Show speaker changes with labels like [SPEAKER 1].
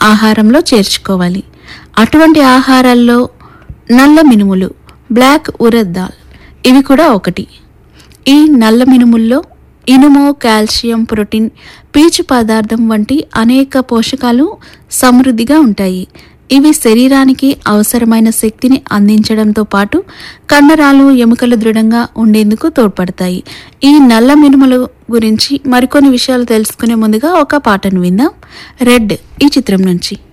[SPEAKER 1] ఆహారంలో చేర్చుకోవాలి అటువంటి ఆహారాల్లో నల్ల మినుములు బ్లాక్ ఉరద్ దాల్ ఇవి కూడా ఒకటి ఈ నల్ల మినుముల్లో ఇనుము కాల్షియం ప్రోటీన్ పీచు పదార్థం వంటి అనేక పోషకాలు సమృద్ధిగా ఉంటాయి ఇవి శరీరానికి అవసరమైన శక్తిని అందించడంతో పాటు కండరాలు ఎముకలు దృఢంగా ఉండేందుకు తోడ్పడతాయి ఈ నల్ల మినుముల గురించి మరికొన్ని విషయాలు తెలుసుకునే ముందుగా ఒక పాటను విందాం రెడ్ ఈ చిత్రం నుంచి